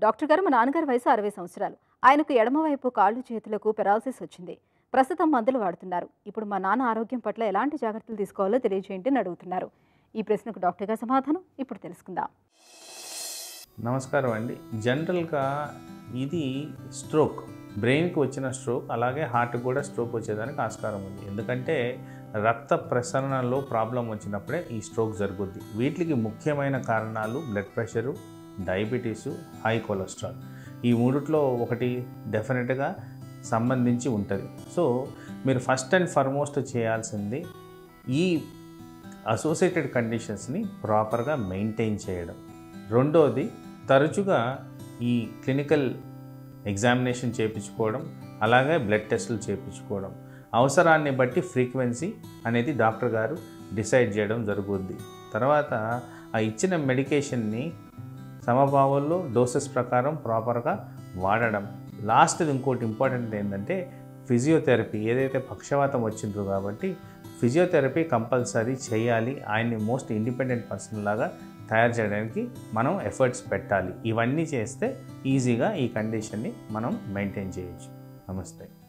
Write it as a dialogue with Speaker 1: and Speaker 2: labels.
Speaker 1: doctor గారు మా నాన్నగారి వయసు అరవై సంవత్సరాలు ఆయనకు ఎడమవైపు కాళ్ళు చేతులకు పెరాలసిస్ వచ్చింది ప్రస్తుతం మందులు వాడుతున్నారు ఇప్పుడు మా నాన్న ఆరోగ్యం పట్ల ఎలాంటి జాగ్రత్తలు తీసుకోవాలో తెలియజేయండి అని అడుగుతున్నారు ఈ ప్రశ్నకు డాక్టర్ గారి సమాధానం ఇప్పుడు తెలుసుకుందాం
Speaker 2: నమస్కారం అండి జనరల్గా ఇది స్ట్రోక్ బ్రెయిన్కి వచ్చిన స్ట్రోక్ అలాగే హార్ట్కి కూడా స్ట్రోక్ వచ్చేదానికి ఆస్కారం ఉంది ఎందుకంటే రక్త ప్రసరణలో ప్రాబ్లం వచ్చినప్పుడే ఈ స్ట్రోక్ జరుగుద్ది వీటికి ముఖ్యమైన కారణాలు blood pressure diabetes high cholesterol ఈ మూడిట్లో ఒకటి డెఫినెట్గా సంబంధించి ఉంటుంది సో మీరు ఫస్ట్ అండ్ ఫార్మోస్ట్ చేయాల్సింది ఈ అసోసియేటెడ్ కండిషన్స్ని ప్రాపర్గా మెయింటైన్ చేయడం రెండోది తరచుగా ఈ క్లినికల్ ఎగ్జామినేషన్ చేయించుకోవడం అలాగే బ్లడ్ టెస్టులు చేయించుకోవడం అవసరాన్ని బట్టి ఫ్రీక్వెన్సీ అనేది డాక్టర్ గారు డిసైడ్ చేయడం జరుగుద్ది తర్వాత ఆ ఇచ్చిన మెడికేషన్ని సమభావంలో డోసెస్ ప్రకారం ప్రాపర్గా వాడడం లాస్ట్ది ఇంకోటి ఇంపార్టెంట్ ఏంటంటే ఫిజియోథెరపీ ఏదైతే పక్షవాతం వచ్చిందో కాబట్టి ఫిజియోథెరపీ కంపల్సరీ చేయాలి ఆయన్ని మోస్ట్ ఇండిపెండెంట్ పర్సన్ లాగా తయారు చేయడానికి మనం ఎఫర్ట్స్ పెట్టాలి ఇవన్నీ చేస్తే ఈజీగా ఈ కండిషన్ని మనం మెయింటైన్ చేయొచ్చు నమస్తే